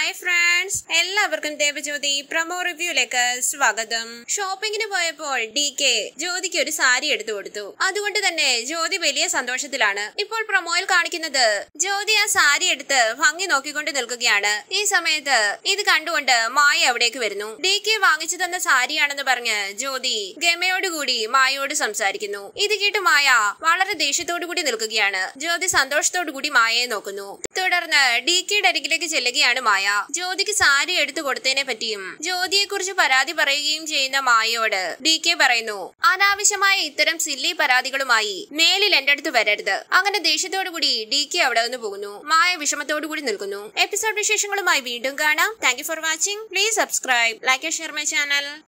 hi friends എല്ലാവർക്കും Devajyothi promo റിവ്യൂലേക്ക് സ്വാഗതം ഷോപ്പിങ്ങിന് പോയപ്പോൾ ഡി കെ ജ്യോതിക്ക് ഒരു സാരി എടുത്തു കൊടുത്തു അതുകൊണ്ട് തന്നെ ജ്യോതി വലിയ സന്തോഷത്തിലാണ് ഇപ്പോൾ പ്രൊമോയിൽ കാണിക്കുന്നത് ജ്യോതി ആ സാരി എടുത്ത് ഭംഗി നോക്കിക്കൊണ്ട് നിൽക്കുകയാണ് ഈ സമയത്ത് ഇത് കണ്ടുകൊണ്ട് മായ അവിടേക്ക് വരുന്നു ഡി കെ വാങ്ങിച്ചു തന്ന സാരിയാണെന്ന് പറഞ്ഞ് ജ്യോതി ഗമയോടുകൂടി മായയോട് സംസാരിക്കുന്നു ഇത് കേട്ട് മായ വളരെ ദേഷ്യത്തോടു കൂടി നിൽക്കുകയാണ് ജ്യോതി സന്തോഷത്തോടു കൂടി മായയെ നോക്കുന്നു തുടർന്ന് ഡി കെയുടെ അരികിലേക്ക് ചെല്ലുകയാണ് മായ ജ്യോതിക്ക് സാരി എടുത്തു കൊടുത്തതിനെ പറ്റിയും ജ്യോതിയെ കുറിച്ച് പരാതി പറയുകയും ചെയ്യുന്ന മായയോട് ഡി കെ പറയുന്നു അനാവശ്യമായ ഇത്തരം സില്ലി പരാതികളുമായി മേലിൽ എന്റെ അടുത്ത് വരരുത് അങ്ങനെ ദേഷ്യത്തോടു കൂടി ഡി കെ അവിടെ നിന്ന് പോകുന്നു മായ വിഷമത്തോടു കൂടി നിൽക്കുന്നു എപ്പിസോഡ് വിശേഷങ്ങളുമായി വീണ്ടും കാണാം thank you for watching please subscribe like share my channel